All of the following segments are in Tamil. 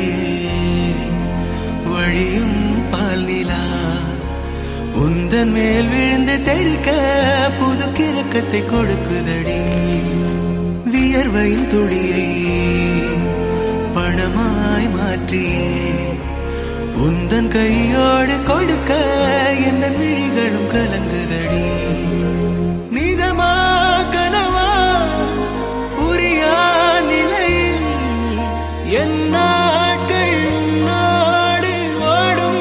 வழியும் பால் நிலா உந்தன் மேல் விழுந்து தெரிக்க புது கிறக்கத்தை கொடுக்குதடி வியர்வையின் துளியை பணமாய் மாற்றி உந்தன் கையோடு கொடுக்க என்ன விழிகளும் கலங்குதடி நிஜமா கனவா புரியா நிலையில் என் நாட்கள் உன்னோடு ஓடும்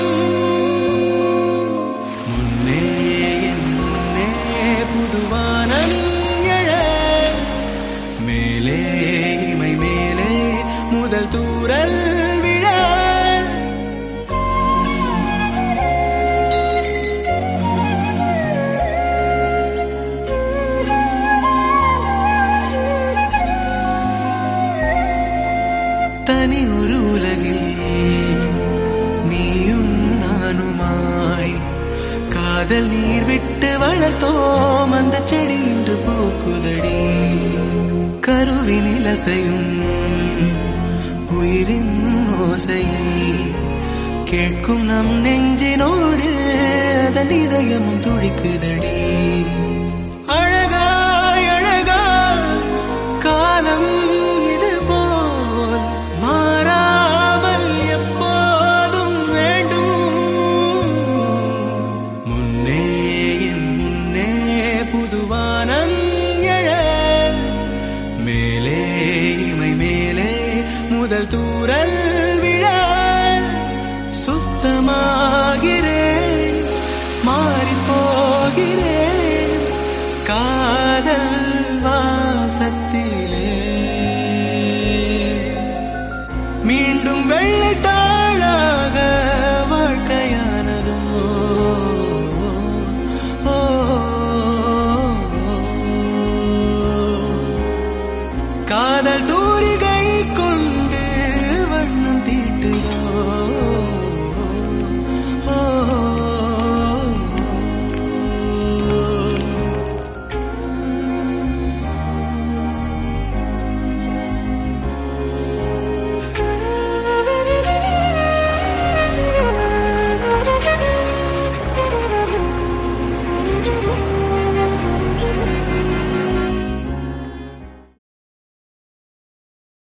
முன்னே என் முன்னே புதுவானம் எழ மேலே இமை மேலே முதல் தூரல் விழ தனி ஒரு உலகில் நீயும் நானுமாய் காதல் நீர் விட்டு வளர்த்தோம் அந்த செடி இன்று பூக்குதடி கருவினில் அசையும் உயிரின் ஓசையை கேட்கும் நம் நெஞ்சினோடு அதன் இதயமும் துடிக்குதடி அழகாய் அழகாய் காலம் இது போல் மாறாமல் எப்போதும் வேண்டும் முன்னே என் முன்னே புதுவானம் எழ மேலே இமை மேலே முதல் தூரல் விழ சுத்தமாகிறேன் மாறிப் போகிறேன் காதல் வாசத்திலே மீண்டும் வெள்ளை தாழாக